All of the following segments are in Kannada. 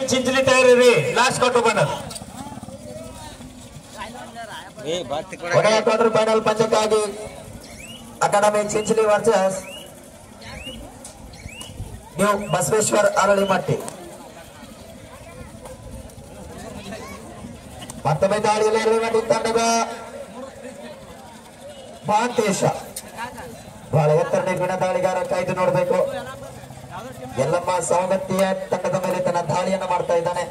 ಚಿಂಚಲಿ ತಯಾರಿ ಲಾಸ್ಟ್ ಕೊಟ್ಟು ಬಂದ ಏ ಬಾತಿ ಕೊಡ ಕೊನೆಯ ಕ್ವಾರ್ಟರ್ ಫೈನಲ್ ಪಂದ್ಯಕ್ಕಾಗಿ academy Chinchali versus new Basaveshwar Aralimatti ಮತ್ತೊಮ್ಮೆ ದಾಳಿಯಲ್ಲಿ ಅರಳಿಮಟ್ಟಿ ತಂಡದ ಮಹಾಂತೇಶ ಬಹಳ ಎತ್ತರ ನಿರ್ಮಿನ ದಾಳಿಗಾರ ಕಾಯ್ದು ನೋಡಬೇಕು ಎಲ್ಲಮ್ಮ ಸವಗತ್ತಿಯ ತಂಡದ ಮೇಲೆ ತನ್ನ ದಾಳಿಯನ್ನು ಮಾಡ್ತಾ ಇದ್ದಾನೆ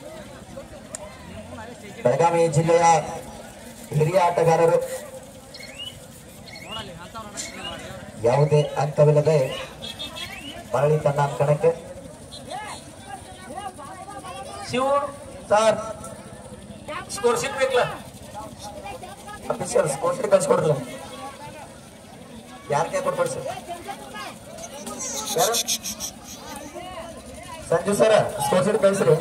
ಬೆಳಗಾವಿ ಜಿಲ್ಲೆಯ ಹಿರಿಯ ಆಟಗಾರರು ಯಾವುದೇ ಅಂಕವಿಲ್ಲದೆ ಮರಳಿ ತನ್ನ ಅಂಕಣಕ್ಕೆ ಶಿವ ಸರ್ ಸ್ಕೋರ್ ಶೀಟ್ ಬೇಕಲ್ಲ ಅಫಿಷಿಯಲ್ ಸ್ಕೋರ್ ಶೀಟ್ ಕಳ್ಸಿಕೊಡ್ರಲ್ಲ ಯಾರ ಕೈ ಕೊಟ್ಕೊಡ್ಸಿ ಯಾರು ಸಂಜು ಸರ ಸ್ಕೋರ್ ಶೀಟ್ ಕಳ್ಸ್ರಿ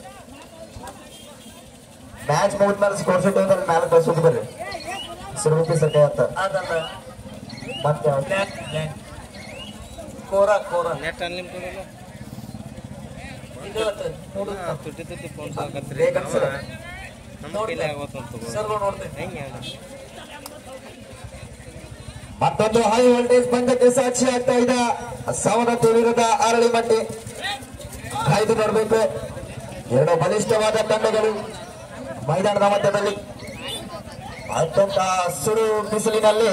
ಮ್ಯಾಚ್ ಮುಗಿದ್ಮೇಲೆ ಸ್ಕೋರ್ ಶೀಟ್ ಹೋದ್ರೆ ಮೇಲೆ ಕಳ್ಸೋದು ಬರ್ರಿ ಸಿರುಗುಪ್ಪಿ ಸರ್ ಕೈ ಅಂತ ಅದಲ್ಲ ಮತ್ತೆ ಯಾವ್ದು? ಬ್ಲ್ಯಾಕ್ ಬ್ಲ್ಯಾಕ್ ಕೋರ ಕೋರ ನೆಟ್ ಅನ್ಲಿಮಿಟೆಡ್ ಇಲ್ಲ ಇದು ಇವತ್ತು ನೋಡು ತುಟ್ಟಿ ತುಟ್ಟಿ ಫೋನ್ ಸಾಕತ್ರಿ ಬೇಗ ಅನ್ಸಲ್ಲ? ನಮ್ಮ ಕೈಲಿ ಆಗೋತಂತ ತಗೋ ಸರ್ಗಳು ನೋಡ್ತೇನೆ ಹೆಂಗೆ ಹೇಳ ಮತ್ತೊಂದು ಹೈ ವೋಲ್ಟೇಜ್ ಪಂದ್ಯಕ್ಕೆ ಸಾಕ್ಷಿ ಆಗ್ತಾ ಇದೆ ಸವನತಿ ವಿರುದ್ಧ ಅರಳಿಮಟ್ಟಿ ಕಾಯ್ದು ನೋಡಬೇಕು ಎರಡು ಬಲಿಷ್ಠವಾದ ತಂಡಗಳು ಮೈದಾನದ ಮಧ್ಯದಲ್ಲಿ ಅತ್ಯಂತ ಸುರು ಬಿಸಿಲಿನಲ್ಲಿ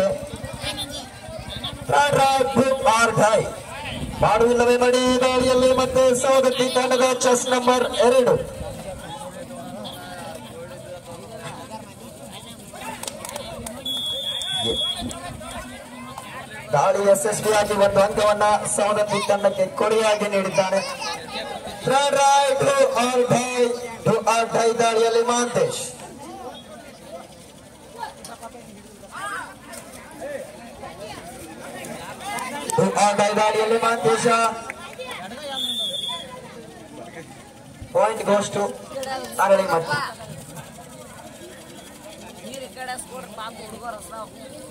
ಟ್ರೈ, ಟ್ರೈ, ಬುಕ್ ಆರ್ ಡೈ. ಮಾಡುವಿಲ್ಲವೇ ಮಡಿ ದಾಳಿಯಲ್ಲಿ ಮತ್ತೆ ಸವದತ್ತಿ ತಂಡದ ಚೆಸ್ ನಂಬರ್ ಎರಡು ದಾಳಿ ಯಶಸ್ವಿಯಾಗಿ ಒಂದು ಅಂಕವನ್ನ ಸವದತ್ತಿ ತಂಡಕ್ಕೆ ಕೊಡೆಯಾಗಿ ನೀಡಿದ್ದಾನೆ Try, try, do or die, do or die ದಾಳಿಯಲ್ಲಿ ಮಹಾಂತೇಶ್ Do or die ದಾಳಿಯಲ್ಲಿ ಮಹಾಂತೇಶ ಪಾಯಿಂಟ್ ಗೋಸ್ ಟು ಅರಳಿ ಮಟ್ಟಿ ನೀರು ಈ ಕಡೆ ಸ್ಕೋರ್ ಪಾಪ ಹುಡುಗರು ಅಸ್ತಾವ್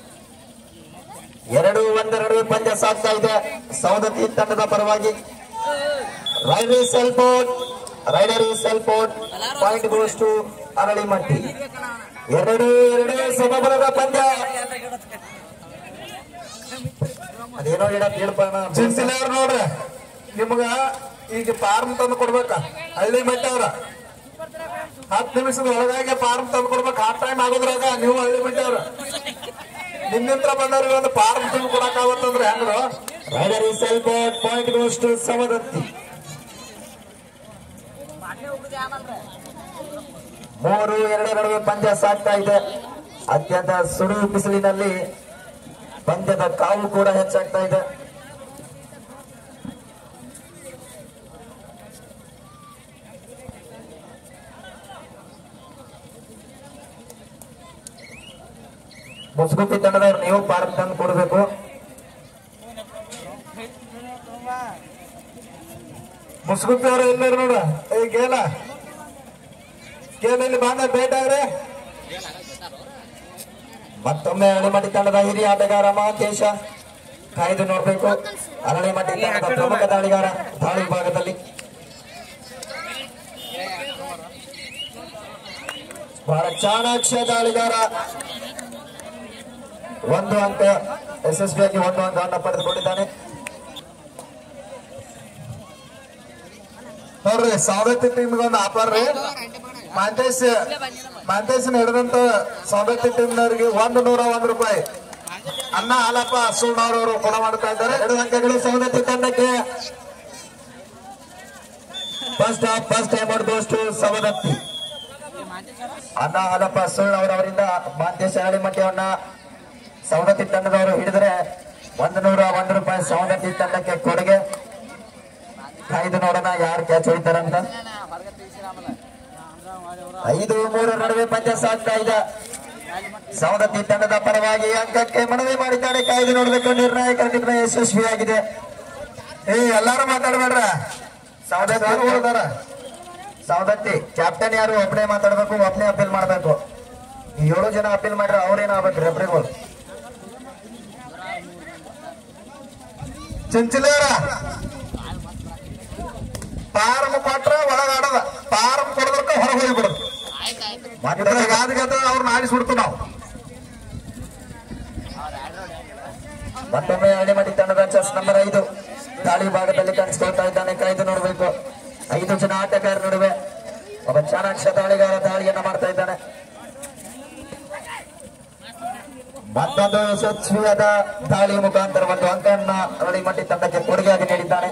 ಎರಡು ಒಂದೆರಡು ಪಂದ್ಯ ಸಾಗ್ತಾ ಇದೆ ಸವದತ್ತಿ ತಂಡದ ಪರವಾಗಿ ರೈಡರ್ ಸೆಲ್ಫೋನ್ ರೈಡರ್ ಸೆಲ್ಫೋನ್ ಪಾಯಿಂಟ್ ಗೋಸ್ ಟು ಅರಳಿಮಟ್ಟಿ ಎರಡು ಎರಡು ಸಮಬಲದ ಪಂದ್ಯ ಅದೇನೋ ಹೇಳಕ್ ಹೇಳ್ಪಣ ಚಿಂಚಿಲಾರ್ ನೋಡ್ರಿ ನಿಮ್ಗ ಈಗ ಫಾರ್ಮ್ ತಂದು ಕೊಡ್ಬೇಕ ಹಳ್ಳಿ ಮಟ್ಟ ಅವ್ರ ಹತ್ತು ನಿಮಿಷದ ಒಳಗಾಗಿ ಫಾರ್ಮ್ ತಂದು ಕೊಡ್ಬೇಕು ಹಾಫ್ ಟೈಮ್ ಆಗೋದ್ರಾಗ ನೀವು ಹಳ್ಳಿ ಮಟ್ಟ ಅವ್ರ ನಿನ್ನಿಂತ್ರ ಬಂದವ್ರಿಗೆ ಒಂದು ಫಾರ್ಮ್ ತಂದು ಕೊಡಕ್ ಆಗತ್ತಂದ್ರೆ ಹೆಂಗ್ರು ರೈಡರ್ ಸೆಲ್ಫೋನ್ ಪಾಯಿಂಟ್ ಗೋಸ್ ಟು ಸವದತ್ತಿ ಬಾಟ್ಲಿ ಹೋಗುದು ಆಮಲ್ರಿ ಮೂರು ಎರಡು ನಡುವೆ ಪಂದ್ಯ ಸಾಗ್ತಾ ಇದೆ ಅತ್ಯಂತ ಸುಡು ಬಿಸಿಲಿನಲ್ಲಿ ಪಂದ್ಯದ ಕಾವು ಕೂಡ ಹೆಚ್ಚಾಗ್ತಾ ಇದೆ ಮುಸ್ಗುಪ್ಪಿ ತಂಡದವ್ರು ನೀವು ಪಾರ್ಕ್ ತಂದು ಕೊಡಬೇಕು ಮುಸ್ಗುಪ್ಪಿ ಅವ್ರ ಎಲ್ಲಾರು ನೋಡ ಏ ಗೇಲ ಗೇಲ ಇಲ್ಲಿ ಬಂದ ಭೇಟ ಆಗ್ರೆ ಮತ್ತೊಮ್ಮೆ ಅರಳಿಮಟ್ಟಿ ತಂಡದ ಹಿರಿಯ ಆಟಗಾರ ಮಹಾಂತೇಶ ಕಾಯ್ದು ನೋಡಬೇಕು ಅರಳಿಮಟ್ಟಿ ತಂಡದ ಪ್ರಮುಖ ದಾಳಿಗಾರ ದಾಳಿ ಭಾಗದಲ್ಲಿ ಬಹಳ ಚಾಣಾಕ್ಷ ದಾಳಿಗಾರ ಒಂದು ಅಂಕ ಯಶಸ್ವಿಯಾಗಿ ಒಂದು ಅಂಕವನ್ನು ಪಡೆದುಕೊಂಡಿದ್ದಾನೆ ನೋಡ್ರಿ ಸೌದತ್ತಿ ಟೀಮ್ಗೆ ಒಂದು ಆಫರ್ ರೀ ಮಾಂತೇಶ್ ಮಾಂತೇಶನ್ ಹಿಡಿದಂತ ಸೌದತ್ತಿ ಟೀಮ್ನವ್ರಿಗೆ ಒಂದು ನೂರ ಒಂದ್ ರೂಪಾಯಿ ಅನ್ನ ಹಾಲಪ್ಪ ಸುಳ್ನವ್ರವರು ಕೊಡ ಮಾಡ್ತಾ ಇದ್ದಾರೆ ಎರಡು ಅಂಕಗಳು ಸವದತ್ತಿ ತಂಡಕ್ಕೆ ಫಸ್ಟ್ ಹಾಫ್ ಫಸ್ಟ್ ಟೈಮ್ ದೋಸ್ತು ಸವದತ್ತಿ ಅನ್ನ ಹಾಲಪ್ಪ ಸುಳ್ಳು ಅವರವರಿಂದ ಮಾಂತೇಶ ಅರಳಿಮಟ್ಟಿಯವನ್ನ ಸವದತ್ತಿ ತಂಡದವರು ಹಿಡಿದ್ರೆ ಒಂದು ನೂರ ಒಂದು ರೂಪಾಯಿ ಸವದತ್ತಿ ತಂಡಕ್ಕೆ ಕೊಡುಗೆ ಕಾಯ್ದು ನೋಡೋಣ ಯಾರು ಕ್ಯಾಚ್ ಹೊಡಿತಾರಂತ ಹೊರಗೆ ತಿಳಿಸಿರಾಮಲ್ಲ ಐದು ಮೂರು ನಡುವೆ ಪಂದ್ಯ ಸಾಗ್ತಾ ಇದೆ ಸವದತ್ತಿ ತಂಡದ ಪರವಾಗಿ ಅಂಕಕ್ಕೆ ಮನವಿ ಮಾಡಿದ್ದಾನೆ ಕಾಯ್ದು ನೋಡಬೇಕು ನಿರ್ಣಾಯಕ ನಿರ್ಣಯ ಯಶಸ್ವಿಯಾಗಿದೆ ಏ ಎಲ್ಲಾರು ಮಾತಾಡ್ಬೇಡ್ರ ಸವದತ್ತಿ ಹೋದಾರ ಸವದತ್ತಿ ಕ್ಯಾಪ್ಟನ್ ಯಾರು ಒಬ್ಬನೇ ಮಾತಾಡ್ಬೇಕು ಒಬ್ಬನೇ ಅಪೀಲ್ ಮಾಡ್ಬೇಕು ಈ ಏಳು ಜನ ಅಪೀಲ್ ಮಾಡ್ರೆ ಅವ್ರೇನಾಗ್ಬೇಕು ರೆಫ್ರಿಗಳು ಚಿಂಚಿಲೇರ ಫಾರ್ಮ್ ಕೊಟ್ರ ಒಳಗಾಡದ ಯಾವ್ದಕ್ಕೆ ಅವ್ರನ್ನ ಆಡಿಸ್ಬಿಡ್ತು ನಾವು ಮತ್ತೊಮ್ಮೆ ಅಡಿಮಡಿ ತಂಡದ ಚೆಸ್ ನಂಬರ್ ಐದು ದಾಳಿ ಭಾಗದಲ್ಲಿ ಕಾಣಿಸ್ಕೊಳ್ತಾ ಇದ್ದಾನೆ ಕಾಯ್ದು ನೋಡಬೇಕು ಐದು ಜನ ಆಟಗಾರ ನಡುವೆ ಒಬ್ಬ ಚಾಣಾಕ್ಷ ದಾಳಿಗಾರ ದಾಳಿಯನ್ನ ಮಾಡ್ತಾ ಇದ್ದಾನೆ ಮತ್ತೊಂದು ಯಶಸ್ವಿಯಾದ ದಾಳಿ ಮುಖಾಂತರ ಒಂದು ಅಂಕವನ್ನ ಅರಳಿಮಟ್ಟಿ ತಂಡಕ್ಕೆ ಕೊಡುಗೆಯಾಗಿ ನೀಡಿದ್ದಾನೆ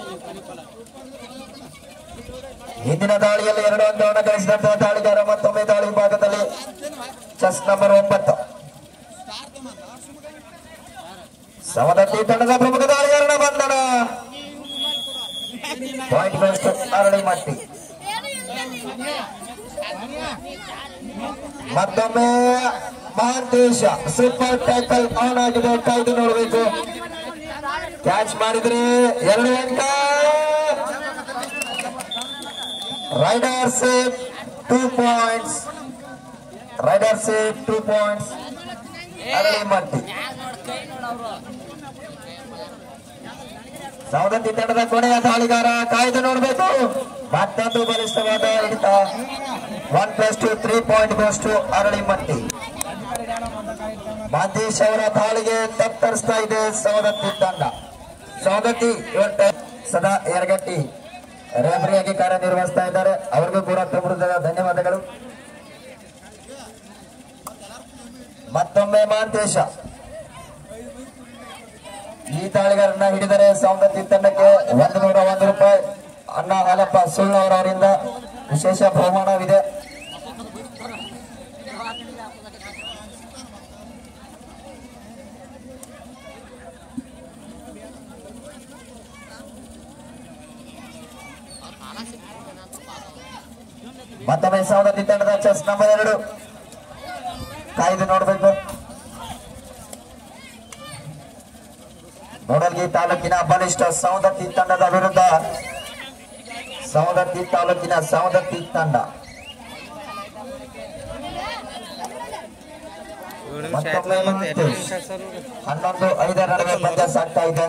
ಹಿಂದಿನ ದಾಳಿಯಲ್ಲಿ ಎರಡು ಅಂಕವನ್ನು ಗಳಿಸಿದಂತಹ ದಾಳಿಗಾರ ಮತ್ತೊಮ್ಮೆ ದಾಳಿ ಭಾಗದಲ್ಲಿ ಚೆಸ್ ನಂಬರ್ ಒಂಬತ್ತು ಸವದತ್ತಿ ತಂಡದ ಪ್ರಮುಖ ದಾಳಿಗಾರನ ಬಂಧನ ಪಾಯಿಂಟ್ ಗಳಿಸ್ತು ಅರಳಿಮಟ್ಟಿ ಮತ್ತೊಮ್ಮೆ ಮಹಾಂತೇಶ ಸೂಪರ್ ಟ್ಯಾಕಲ್ ಆನ್ ಆಗಿದೆ ಕಾಯ್ದು ನೋಡಬೇಕು ಕ್ಯಾಚ್ ಮಾಡಿದ್ರೆ ಎರಡು ಅಂಕ raider safe two points raider safe two points Aralimatti Savadatti ತಂಡದ ಕೊನೆಯ ದಾಳಿಗಾರ ಕಾಯ್ದು ನೋಡಬೇಕು ಮತ್ತೊಂದು ಬಲಿಷ್ಠವಾದ ಹಿಡಿತ one plus two three point goes to Aralimatti Madesh ಅವರ ದಾಳಿಗೆ ತತ್ತರಿಸ್ತಾ ಇದೆ ಸವದತ್ತಿ ತಂಡ ಸವದತ್ತಿ ಇವತ್ತು ಸದಾ ಎರಗಟ್ಟಿ ರೆಫರಿಯಾಗಿ ಕಾರ್ಯನಿರ್ವಹಿಸ್ತಾ ಇದ್ದಾರೆ ಅವರಿಗೂ ಕೂಡ ತುಂಬ ಧನ್ಯವಾದಗಳು ಮತ್ತೊಮ್ಮೆ ಮಾಂತೇಶ ಈ ತಾಳಿಗಾರನ್ನ ಹಿಡಿದರೆ ಸೌಂದರ್ಯ ತಂಡಕ್ಕೆ ಒಂದು ನೂರ ಒಂದು ರೂಪಾಯಿ ಅಣ್ಣ ಹಾಲಪ್ಪ ಸುಳ್ಳವರವರಿಂದ ವಿಶೇಷ ಬಹುಮಾನವಿದೆ ಮತ್ತೊಮ್ಮೆ ಸೌಂದರ್ಯ ತಂಡದ ಚೆಸ್ ನಂಬರ್ ಎರಡು ಕಾಯ್ದು ನೋಡಬೇಕು ನೋಡಲ್ಗಿ ತಾಲೂಕಿನ ಬಲಿಷ್ಠ ಸೌದತ್ತಿ ತಂಡದ ವಿರುದ್ಧ ಸೌದತ್ತಿ ತಾಲೂಕಿನ ಸೌದತ್ತಿ ತಂಡ ಏಳು ನಿಮಿಷ ಆಯ್ತು ಮತ್ತೆ ಎರಡು ನಿಮಿಷ ಸರ್ ಹನ್ನೊಂದು ಐದರ ನಡುವೆ ಪಂದ್ಯ ಸಾಗ್ತಾ ಇದೆ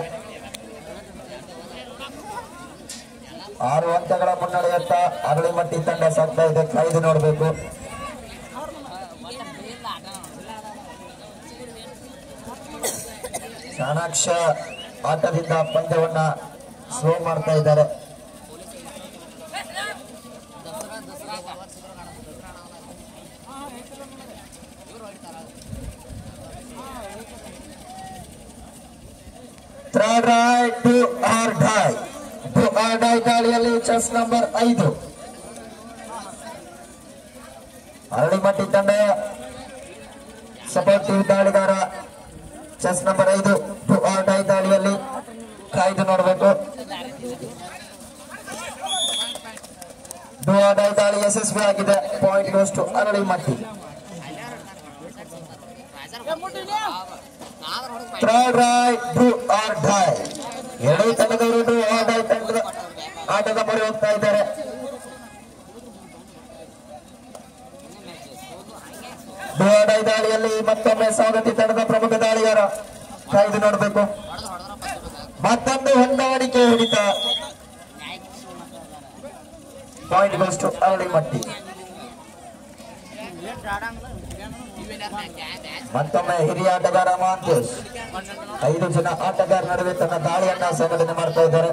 ಆರು ಅಂಕಗಳ ಮುನ್ನಡೆಯತ್ತ ಅರಳಿಮಟ್ಟಿ ತಂಡ ಸಾಗ್ತಾ ಇದೆ ಕಾಯ್ದು ನೋಡಬೇಕು ಚಾಣಾಕ್ಷ ಆಟದಿಂದ ಪಂದ್ಯವನ್ನ ಸ್ಲೋ ಮಾಡ್ತಾ ಇದ್ದಾರೆ third raid do or die do or die ದಾಳಿಯಲ್ಲಿ ಚೆಸ್ ನಂಬರ್ ಐದು ಅರಳಿಮಟ್ಟಿ ತಂಡ ಸಪೋರ್ಟಿವ್ ದಾಳಿಗಾರ ಚೆಸ್ ನಂಬರ್ ಐದು ಟು ಆರ್ ಡೈ ದಾಳಿಯಲ್ಲಿ ಕಾಯ್ದು ನೋಡಬೇಕು ಟು ಆರ್ ಡೈ ದಾಳಿ ಯಶಸ್ವಿ ಆಗಿದೆ point goes to Aralimatti third raid do or die ಎರಡೂ ತಂಡದವರು ಟು ಆರ್ ಡೈ ತಂಡದ ಆಟದ ಮೊರೆ ಹೋಗ್ತಾ ಇದ್ದಾರೆ ಟು ಆರ್ ಡೈ ದಾಳಿಯಲ್ಲಿ ಮತ್ತೊಮ್ಮೆ ಸವದತ್ತಿ ತಂಡದ ಪ್ರಮುಖ ದಾಳಿಗಾರ ಕಾಯ್ದು ನೋಡಬೇಕು ಮತ್ತೊಂದು ಹೊಂದಾಣಿಕೆ ಹಿಡಿತ ಪಾಯಿಂಟ್ ಗೋಸ್ ಟು ಅರಳಿಮಟ್ಟಿ ಮತ್ತೊಮ್ಮೆ ಹಿರಿಯ ಆಟಗಾರ ಮಹಾಂತೇಶ್ ಐದು ಜನ ಆಟಗಾರ ನಡುವೆ ತನ್ನ ದಾಳಿಯನ್ನ ಸಂಘಟನೆ ಮಾಡ್ತಾ ಇದ್ದಾರೆ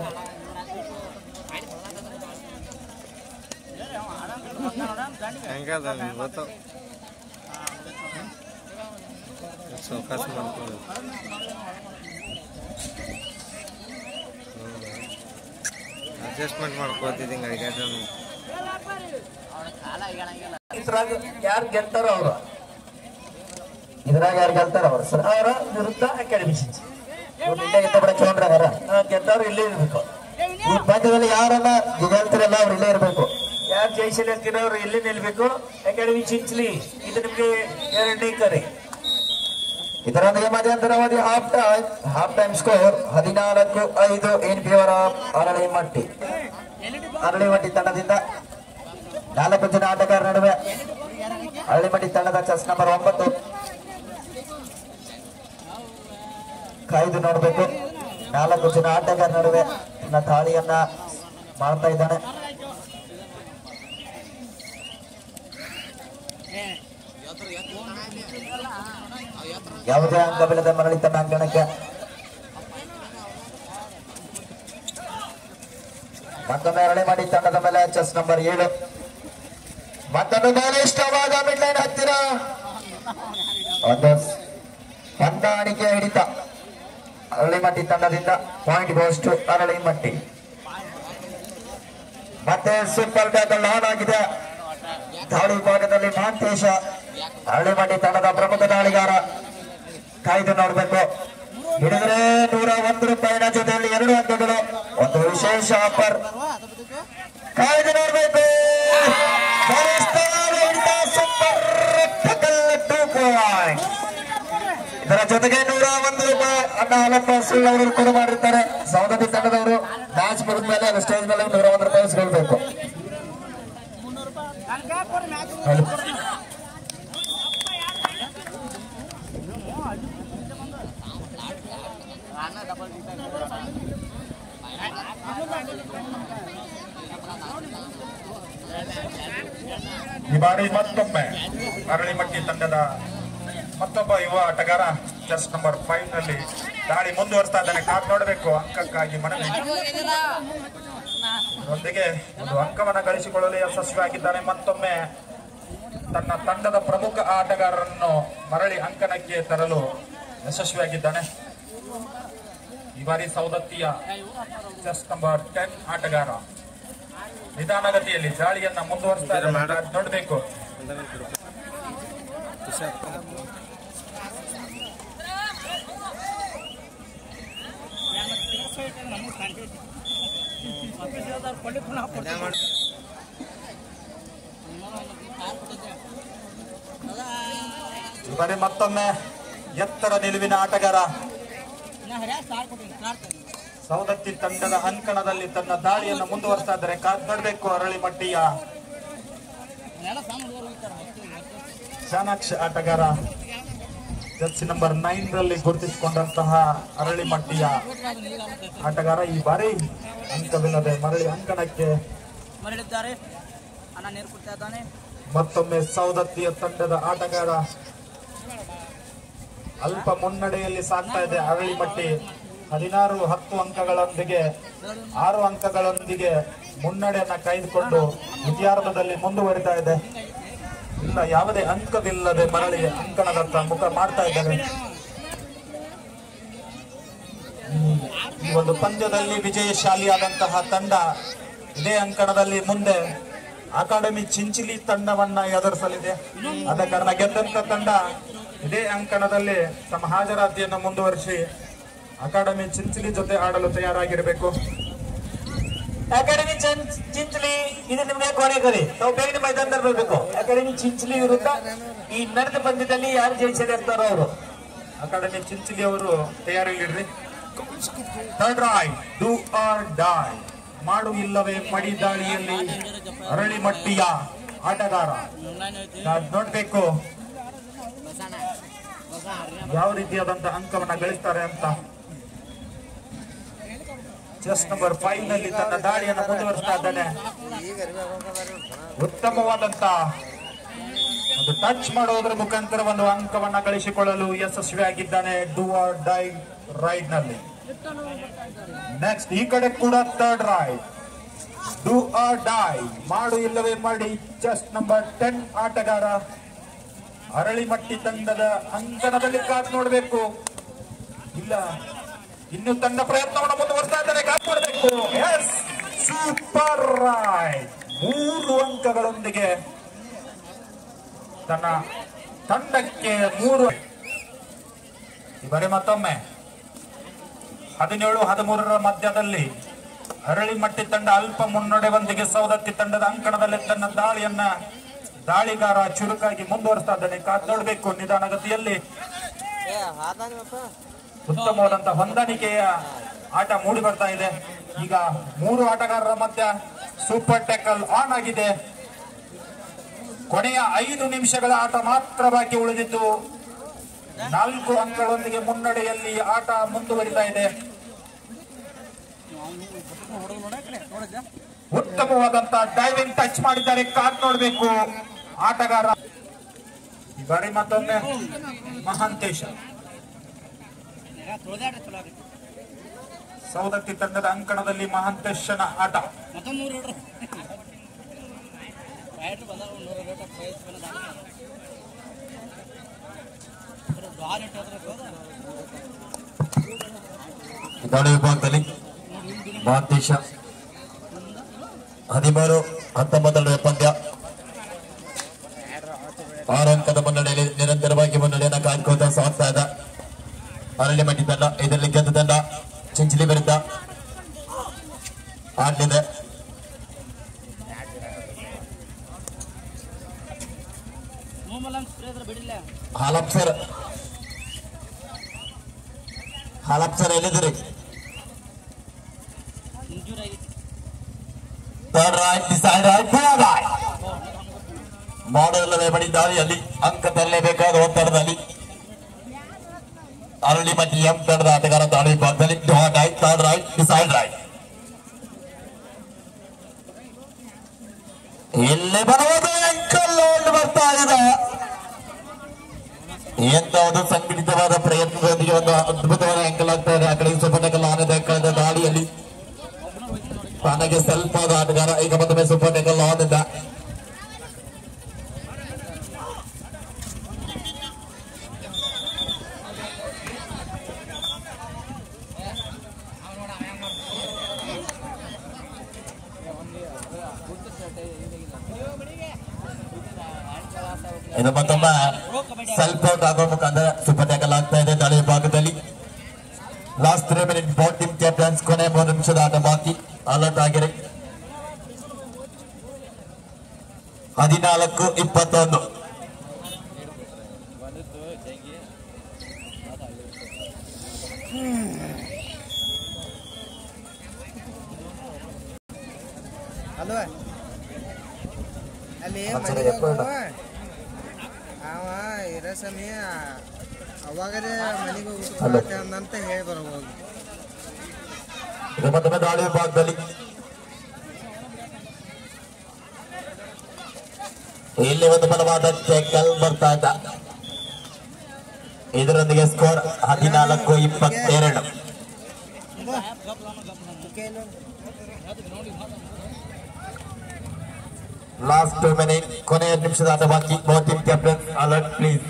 ಹೆಂಗದ ನಿಮ್ಗೆ ಗೊತ್ತು ಚೌಕಾಸ್ ಮಾಡ್ಕೊಳ್ಳಿ ಅಡ್ಜಸ್ಟ್ಮೆಂಟ್ ಮಾಡ್ಕೋತಿದ್ದಿಂಗ ಈಗ ಇದ್ರಾಗ ಯಾರು ಗೆಲ್ತಾರೋ ಅವ್ರು ಇದ್ರಾಗ ಯಾರು ಗೆಲ್ತಾರ ಅವ್ರು ಸರ್ ಅವರ ವಿರುದ್ಧ ಅಕಾಡೆಮಿ ಸಿಕ್ಸ್ ಇವ್ರಿಂದ ಇದ್ದ ಬಿಡ ಚೌಂಡ್ರಗಾರ ಗೆದ್ದವ್ರು ಇಲ್ಲೇ ಇರ್ಬೇಕು ಈ ಪಂದ್ಯದಲ್ಲಿ ಯಾರನ್ನ ಗೆಲ್ತಿರಲ್ಲ ಅವ್ರು ಇಲ್ಲೇ ಇರ್ಬೇಕು ಯಾರು ಜೈಶಲ್ ಅಂತಿರೋರು ಇಲ್ಲಿ ನಿಲ್ಬೇಕು ಅಕಾಡೆಮಿ ಚಿಂಚ್ಲಿ ಇದು ನಿಮ್ಗೆ ಎರಡನೇ ಕರೆ ಇದರೊಂದಿಗೆ ಮಧ್ಯಂತರವಾದಿ half time half time score ಹದಿನಾಲ್ಕು ಐದು ಎನ್ ಪಿ ಅವರ ಅರಳಿಮಟ್ಟಿ ಅರಳಿಮಟ್ಟಿ ತಂಡದಿಂದ ನಾಲ್ಕು ಜನ ಆಟಗಾರ ನಡುವೆ ಅರಳಿಮಟ್ಟಿ ತಂಡದ ಚೆಸ್ ನಂಬರ್ ಒಂಬತ್ತು ಕಾಯ್ದು ನೋಡಬೇಕು ನಾಲ್ಕು ಜನ ಆಟಗಾರ ನಡುವೆ ತನ್ನ ದಾಳಿಯನ್ನ ಮಾಡ್ತಾ ಇದ್ದಾನೆ ಯಾವುದೇ ಅಂಗವಿಲ್ಲದೆ ಮರಳಿ ತನ್ನ ಅಂಗಣಕ್ಕೆ ಮತ್ತೊಮ್ಮೆ ಎರಳೆ ಮಾಡಿ ತಂಡದ ಮೇಲೆ ಚೆಸ್ ನಂಬರ್ ಏಳು ಮತ್ತೊಂದು ಬಾಲ್ ಇಷ್ಟವಾದ ಮಿಡ್ ಲೈನ್ ಹತ್ತಿರ ಒಂದು ಹೊಂದಾಣಿಕೆ ಹಿಡಿತ ಅರಳಿಮಟ್ಟಿ ತಂಡದಿಂದ ಪಾಯಿಂಟ್ ಗೋಸ್ಟ್ ಅರಳಿಮಟ್ಟಿ ಮತ್ತೆ ಸೂಪರ್ ಟ್ಯಾಕಲ್ ಆನ್ ಆಗಿದೆ ದಾಳಿ ಭಾಗದಲ್ಲಿ ಮಹಾಂತೇಶ ಅರಳಿಮಟ್ಟಿ ತಂಡದ ಪ್ರಮುಖ ದಾಳಿಗಾರ ಕಾಯ್ದು ನೋಡ್ಬೇಕು ಹಿಡಿದ್ರೆ ನೂರ ಒಂದು ರೂಪಾಯಿನ ಜೊತೆಯಲ್ಲಿ ಎರಡು ಅಂಕಗಳು ಒಂದು ವಿಶೇಷ ಆಫರ್ ಕಾಯ್ದು ನೋಡ್ಬೇಕು ಬಲಿಷ್ಠವಾದ ಹಿಡಿತ ಸೂಪರ್ ಟಕಲ್ ಟೂ ಪಾಯಿಂಟ್ ಇದರ ಜೊತೆಗೆ ನೂರ ಒಂದು ರೂಪಾಯಿ ಅಣ್ಣ ಹಾಲಪ್ಪ ಸುಳ್ಳವರು ಕೂಡ ಮಾಡಿರ್ತಾರೆ ಸೌದತ್ತಿ ತಂಡದವರು ಮ್ಯಾಚ್ ಮುಗಿದ ಮೇಲೆ ಅದು ಸ್ಟೇಜ್ ಮೇಲೆ ನೂರ ಒಂದು ರೂಪಾಯಿ ಇಸ್ಕೊಳ್ಬೇಕು ಹಲೋ. ಈ ಬಾರಿ ಮತ್ತೊಮ್ಮೆ ಅರಳಿಮಟ್ಟಿ ತಂಡದ ಮತ್ತೊಬ್ಬ ಯುವ ಆಟಗಾರ ಚೆಸ್ ನಂಬರ್ ಫೈವ್ ನಲ್ಲಿ ದಾಳಿ ಮುಂದುವರಿಸ್ತಾ ಇದ್ದಾನೆ ಕಾದ್ ನೋಡಬೇಕು ಅಂಕಕ್ಕಾಗಿ ಮನವಿ ಇದರೊಂದಿಗೆ ಒಂದು ಅಂಕವನ್ನ ಗಳಿಸಿಕೊಳ್ಳಲು ಯಶಸ್ವಿಯಾಗಿದ್ದಾನೆ ಮತ್ತೊಮ್ಮೆ ತನ್ನ ತಂಡದ ಪ್ರಮುಖ ಆಟಗಾರರನ್ನು ಮರಳಿ ಅಂಕಣಕ್ಕೆ ತರಲು ಯಶಸ್ವಿಯಾಗಿದ್ದಾನೆ ಈ ಬಾರಿ ಸೌದತ್ತಿಯ ಚೆಸ್ ನಂಬರ್ ಟೆನ್ ಆಟಗಾರ ನಿಧಾನಗತಿಯಲ್ಲಿ ದಾಳಿಯನ್ನ ಮುಂದುವರಿಸ್ತಾ ಇದ್ದಾನೆ ಕಾದ್ ನೋಡ್ಬೇಕು ಅದೇ ಮಾಡಿ ಈ ಬಾರಿ ಮತ್ತೊಮ್ಮೆ ಎತ್ತರ ನಿಲುವಿನ ಆಟಗಾರ ಸೌದತ್ತಿ ತಂಡದ ಅಂಕಣದಲ್ಲಿ ತನ್ನ ದಾಳಿಯನ್ನು ಮುಂದುವರಿಸ್ತಾ ಇದ್ದಾರೆ ಕಾದ್ ನೋಡ್ಬೇಕು ಅರಳಿಮಟ್ಟಿಯ ಚಾಣಾಕ್ಷ ಆಟಗಾರ ಜರ್ಸಿ ನಂಬರ್ ನೈನ್ ರಲ್ಲಿ ಗುರುತಿಸಿಕೊಂಡಂತಹ ಅರಳಿಮಟ್ಟಿಯ ಆಟಗಾರ ಈ ಬಾರಿ ಅಂಕವಿಲ್ಲದೆ ಮರಳಿ ಅಂಕಣಕ್ಕೆ ಮರಳಿದ್ದಾರೆ ಅನ್ನ ನೀರು ಕುಡ್ತಾ ಇದ್ದಾನೆ ಮತ್ತೊಮ್ಮೆ ಸೌದತ್ತಿಯ ತಂಡದ ಆಟಗಾರ ಅಲ್ಪ ಮುನ್ನಡೆಯಲ್ಲಿ ಸಾಗ್ತಾ ಇದೆ ಅರಳಿಮಟ್ಟಿ ಹದಿನಾರು ಹತ್ತು ಅಂಕಗಳೊಂದಿಗೆ ಆರು ಅಂಕಗಳೊಂದಿಗೆ ಮುನ್ನಡೆಯನ್ನ ಕಾಯ್ದುಕೊಂಡು ವಿದ್ಯಾರ್ಥದಲ್ಲಿ ಮುಂದುವರಿತಾ ಇದೆ ಇಲ್ಲ ಯಾವುದೇ ಅಂಕವಿಲ್ಲದೆ ಮರಳಿ ಅಂಕಣದತ್ತ ಮುಖ ಮಾಡ್ತಾ ಇದ್ದಾರೆ ಈ- ಈ ಒಂದು ಪಂದ್ಯದಲ್ಲಿ ವಿಜಯಶಾಲಿಯಾದಂತಹ ತಂಡ ಇದೇ ಅಂಕಣದಲ್ಲಿ ಮುಂದೆ ಅಕಾಡೆಮಿ ಚಿಂಚಿಲಿ ತಂಡವನ್ನ ಎದುರಿಸಲಿದೆ ಆದ ಕಾರಣ ಗೆದ್ದಂತ ತಂಡ ಇದೇ ಅಂಕಣದಲ್ಲಿ ತಮ್ಮ ಹಾಜರಾತಿಯನ್ನು ಮುಂದುವರಿಸಿ ಅಕಾಡೆಮಿ ಚಿಂಚಿಲಿ ಜೊತೆ ಆಡಲು ತಯಾರಾಗಿರಬೇಕು ಅಕಾಡೆಮಿ ಚನ್- ಚಿಂಚಲಿ ಇದು ನಿಮಗೆ ಕೊನೆ ಕರಿ ನಾವು ಬೇಗನೆ ಮೈದಾನದಲ್ಲಿ ಬರಬೇಕು ಅಕಾಡೆಮಿ ಚಿಂಚಲಿ ವಿರುದ್ಧ ಈ ನಡೆದ ಪಂದ್ಯದಲ್ಲಿ ಯಾರು ಜಯಿಸಿದೆ ಅಂತಾರೋ ಅವರು ಅಕಾಡೆಮಿ ಚಿಂಚಿಲಿ ಅವರು ತಯಾರಿಗಿರ್ರಿ third raid do or die ಮಾಡು ಇಲ್ಲವೇ ಮಡಿ ದಾಳಿಯಲ್ಲಿ ಅರಳಿಮಟ್ಟಿಯ ಆಟಗಾರ ನಾವ್ ನೋಡ್ಬೇಕು ಯಾವ ರೀತಿಯಾದಂತ ಅಂಕವನ್ನ ಗಳಿಸ್ತಾರೆ ಅಂತ ಚೆಸ್ ನಂಬರ್ ಫೈವ್ ನಲ್ಲಿ ತನ್ನ ದಾಳಿಯನ್ನು ಮುಂದುವರಿಸ್ತಾ ಇದ್ದಾನೆ ಉತ್ತಮವಾದಂತ ಒಂದು ಟಚ್ ಮಾಡೋದ್ರ ಮುಖಾಂತರ ಒಂದು ಅಂಕವನ್ನ ಗಳಿಸಿಕೊಳ್ಳಲು ಯಶಸ್ವಿಯಾಗಿದ್ದಾನೆ ಡೂ ಆರ್ ಡೈ ರೈಡ್ ನಲ್ಲಿ ನೆಕ್ಸ್ಟ್ ಈ ಕಡೆ ಕೂಡ third raid do or die ಮಾಡು ಇಲ್ಲವೇ ಮಾಡಿ ಚೆಸ್ ನಂಬರ್ ಟೆನ್ ಆಟಗಾರ ಅರಳಿಮಟ್ಟಿ ತಂಡದ ಅಂಕಣದಲ್ಲಿ ಕಾದ್ ನೋಡಬೇಕು ಇಲ್ಲ ಇನ್ನು ತನ್ನ ಪ್ರಯತ್ನವನ್ನು ಮುಂದುವರಿಸ್ತಾ ಇದ್ದಾರೆ ಕಾದ್ ನೋಡಬೇಕು ಎಸ್ ಸೂಪರ್ ರೈಡ್ ಮೂರು ಅಂಕಗಳೊಂದಿಗೆ ತನ್ನ ತಂಡಕ್ಕೆ ಮೂರು ಈ ಬಾರಿ ಮತ್ತೊಮ್ಮೆ ಹದಿನೇಳು ಹದಿಮೂರರ ಮಧ್ಯದಲ್ಲಿ ಅರಳಿಮಟ್ಟಿ ತಂಡ ಅಲ್ಪ ಮುನ್ನಡೆಯೊಂದಿಗೆ ಸೌದತ್ತಿ ತಂಡದ ಅಂಕಣದಲ್ಲಿ ತನ್ನ ದಾಳಿಯನ್ನ ದಾಳಿಗಾರ ಚುರುಕಾಗಿ ಮುಂದುವರಿಸ್ತಾ ಇದ್ದಾನೆ ಕಾದ್ ನೋಡಬೇಕು ನಿಧಾನಗತಿಯಲ್ಲಿ ಏ ಹಾದಾನಪ್ಪ ಉತ್ತಮವಾದಂತಹ ಹೊಂದಾಣಿಕೆಯ ಆಟ ಮೂಡಿ ಬರ್ತಾ ಇದೆ ಈಗ ಮೂರು ಆಟಗಾರರ ಮಧ್ಯ ಸೂಪರ್ ಟ್ಯಾಕಲ್ ಆನ್ ಆಗಿದೆ ಕೊನೆಯ ಐದು ನಿಮಿಷಗಳ ಆಟ ಮಾತ್ರ ಬಾಕಿ ಉಳಿದಿದ್ದು ನಾಲ್ಕು ಅಂಕಗಳೊಂದಿಗೆ ಮುನ್ನಡೆಯಲ್ಲಿ ಆಟ ಮುಂದುವರಿತಾ ಇದೆ ಉತ್ತಮವಾದಂತ ಡೈವಿಂಗ್ ಟಚ್ ಮಾಡಿದ್ದಾರೆ ಕಾದ್ ನೋಡಬೇಕು ಆಟಗಾರ ಈ ಬಾರಿ ಮತ್ತೊಮ್ಮೆ ಮಹಾಂತೇಶ ತೊಳೆದಾಡ್ರಿ ಚಲೋ ಆಗೈತಿ ಸೌದತ್ತಿ ತಂಡದ ಅಂಕಣದಲ್ಲಿ ಮಹಾಂತೇಶನ ಆಟ ಮತ್ತೊಂದು ನೂರು ಹೇಳ್ರಿ ಫ್ಯಾಟ್ರು ಬಂದಾವ ನೂರು ರೇಟ್ ಪ್ರೈಸ್ ಬಂದ ದಾಲ್ ಇಟ್ಟು ದಾಳಿ ವಿಭಾಗದಲ್ಲಿ ಮಹಾಂತೇಶ ಹದಿಮೂರು ಹತ್ತೊಂಬತ್ತರ ಪಂದ್ಯ ಆರು ಅಂಕದ ಮುನ್ನಡೆಯಲ್ಲಿ ನಿರಂತರವಾಗಿ ಮುನ್ನಡೆಯನ್ನು ಕಾಯ್ಕೋತ ಸಾಗ್ತಾ ಇದೆ ಅರಳಿ ಮಟ್ಟಿ ತಂಡ ಇದರಲ್ಲಿ ಗೆದ್ದ ತಂಡ ಚಿಂಚಲಿ ವಿರುದ್ಧ ಆಡಲಿದೆ ಮೂಮಲ್ಲ ಸ್ಪ್ರೇ ಇದ್ರೆ ಬಿಡಿಲ್ಲ ಹಾಲಪ್ಸರ್ ಹಾಲಪ್ಸರ್ ಎಲ್ಲಿದ್ದೀರಿ ಇಂಜೂರ್ ಆಗೈತಿ third raid decide raid raid ಮಾಡಲೇ ಬಡಿ ದಾಳಿಯಲ್ಲಿ ಅಂಕ ತರಲೇಬೇಕಾದ ಒತ್ತಡದಲ್ಲಿ ಅರಳಿ ಮಟ್ಟಿ ಎಂ ತಂಡದ ಆಟಗಾರ ದಾಳಿ ಭಾಗದಲ್ಲಿ ಡಾಟ್ raid third raid decide raid ಇಲ್ಲಿ ಬರುವುದು ಅಂಕಲ್ ಲೋಡ್ ಬರ್ತಾ ಇದೆ ಎಂತ ಒಂದು ಸಂಘಟಿತವಾದ ಪ್ರಯತ್ನದೊಂದಿಗೆ ಒಂದು ಅದ್ಭುತವಾದ ಅಂಕಲ್ ಆಗ್ತಾ ಇದೆ ಆ ಕಡೆ ಸೂಪರ್ ಟೆಕಲ್ ಆನದ ಕಳೆದ ದಾಳಿಯಲ್ಲಿ ತನಗೆ ಸ್ವಲ್ಪ ಆದ ಆಟಗಾರ ಈಗ ಮತ್ತೊಮ್ಮೆ ಸೂಪರ್ ಟೆಕಲ್ ಆನಿಂದ ಇದು ಮತ್ತೊಮ್ಮೆ ಸೆಲ್ಫ್ ಔಟ್ ಆಗೋ ಮುಖಾಂತರ ಸೂಪರ್ ಟ್ಯಾಕಲ್ ಆಗ್ತಾ ಇದೆ ದಾಳಿ ಭಾಗದಲ್ಲಿ last three minute both team captains ಕೊನೆ ಮೂರು ನಿಮಿಷದ ಆಟ ಬಾಕಿ ಅಲರ್ಟ್ ಆಗಿರಿ ಹದಿನಾಲ್ಕು ಇಪ್ಪತ್ತೊಂದು ಅಲ್ವಾ ಅಲ್ಲಿ ಒಂದ್ಸಲ ಮನೆಗೆ ಎತ್ಕೊಳ್ಳ. ಹೋಗುವ ಅವ ಇರೋ ಸಮಯ ಅವಾಗಲೇ ಮನೆಗೆ ಅಲ್ಲೋ. ಹೋಗ್ಬೇಕು ಅಂತ ಹೇಳಿ ಬರಬಹುದು ಇದು ಮತ್ತೊಮ್ಮೆ ದಾಳಿ ಭಾಗದಲ್ಲಿ ಇಲ್ಲಿ ಒಂದು ಬಲವಾದ ಟ್ಯಾಕಲ್ ಬರ್ತಾ ಇದ್ದ ಇದರೊಂದಿಗೆ ಸ್ಕೋರ್ ಹದಿನಾಲ್ಕು ಇಪ್ಪತ್ತೆರಡು ಲಾಸ್ಟ್ ಟೂ ಮಿನಿಟ್ ಕೊನೆಯ ನಿಮಿಷದ ಆಟ ಬಾಕಿ both team captain alert please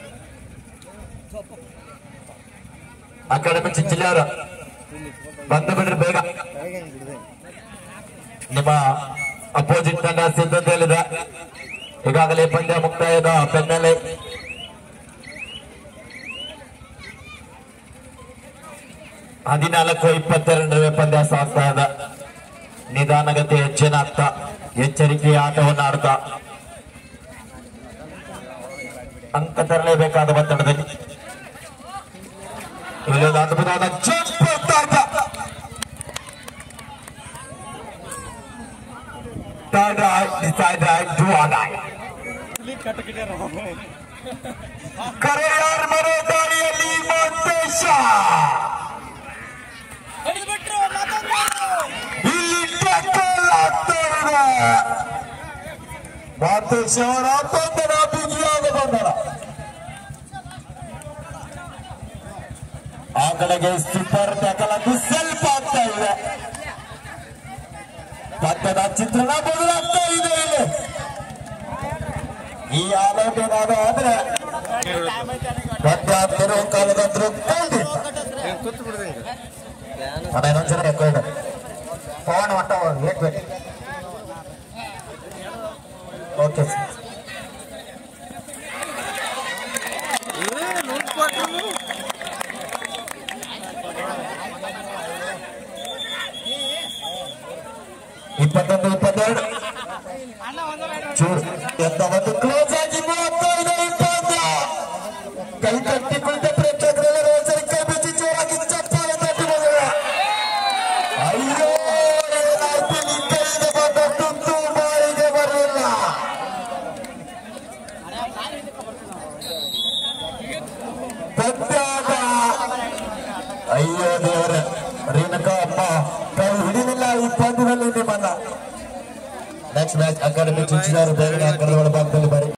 academy Chinchili ಅವರ ಬಂದು ಬಿಡ್ರಿ ಬೇಗ ನಿಮ್ಮ ಅಪೋಸಿಟ್ ತಂಡ ಸಿದ್ಧತೆಯಲ್ಲಿದೆ ಈಗಾಗಲೇ ಪಂದ್ಯ ಮುಕ್ತಾಯದ ಬೆನ್ನಲ್ಲೇ ಹದಿನಾಲ್ಕು ಇಪ್ಪತ್ತೆರಡನೇ ಪಂದ್ಯ ಸಾಗ್ತಾ ಇದೆ ನಿಧಾನಗತಿ ಹೆಚ್ಚಿನ ಆಗ್ತಾ ಎಚ್ಚರಿಕೆಯ ಆಟವನ್ನು ಆಡ್ತಾ ಅಂಕ ತರಲೇಬೇಕಾದ ಒತ್ತಡದಲ್ಲಿ ಇಲ್ಲೊಂದು ಅದ್ಭುತವಾದ ಜಂಪ್ ಬರ್ತಾ ಇದ್ದ Third right, decide right, do or die. ಕರೆಯಾರ್ ಮರೋ ದಾಳಿಯಲ್ಲಿ ಮಂತೇಶ ಹಿಡಿದು ಬಿಟ್ರು ಮತ್ತೊಂದು ಇಲ್ಲಿ ಟಕ್ಕಲ್ ಆಗ್ತಾ ಇದೆ ಮಂತೇಶ್ ಅವರ ಬಂಧನ ಬಿಗಿಯಾದ ಬಂಧನ ಆ ಕಡೆಗೆ ಸೂಪರ್ ಟ್ಯಾಕಲ್ ಅದು ಸ್ವಲ್ಪ ಆಗ್ತಾ ಇದೆ ಪದ್ಯದ ಚಿತ್ರಣ ಬದಲಾಗ್ತಾ ಇದೆ ಇಲ್ಲಿ ಈ ಆಲೋಟ ಏನಾದ್ರು ಆದ್ರೆ ಪದ್ಯ ತೆರವು ಕಾಲದಂತರೂ ಖಂಡಿತ ಅಣ್ಣ ಇನ್ನೊಂದ್ಸಲ ಎಕ್ಕೊಂಡು ಫೋನ್ ಹೊಂಟ ಏಟ್ ಬೇಕು ಓಕೆ ಸರ್ ಇಪ್ಪತ್ತೊಂದು ಇಪ್ಪತ್ತೆರಡು ಚೂರು ಎಂತ ಒಂದು ಕ್ಲೋಸ್ ಆಗಿ ಮೂವತ್ತೈದು ಇಪ್ಪತ್ತು ಕೈ ಕಟ್ಟಿ ಕುಳಿತ ಪ್ರೇಕ್ಷಕರೆಲ್ಲರೂ ಒಂದ್ಸರಿ ಕೈ ಬಿಚ್ಚಿ ಜೋರಾಗಿ ಚಪ್ಪಾಳೆ ತಟ್ಟಿ ಬಂದಿದೆ ಅಯ್ಯೋ ಏನಾಯ್ತು ನಿನ್ ಕೈಯಿಂದ ಬಂದ ತುತ್ತು ಬಾಯಿಗೆ ಬರಲಿಲ್ಲ ಪದ್ಯಾಟ ಅಯ್ಯೋ ದೇವರೇ ರೇಣುಕಾ ಅಮ್ಮ ಕೈ ಹಿಡಿದಿಲ್ಲ ಈ ಪಂದ್ಯದಲ್ಲಿ ನಿಮ್ಮನ್ನ ನೆಕ್ಸ್ಟ್ ಮ್ಯಾಚ್ ಅಕಾಡೆಮಿ ಚಿಂಚಿದಾರು ಬೇಗನೆ ಅಂಕಣದ ಒಳಭಾಗದಲ್ಲಿ ಬರೆ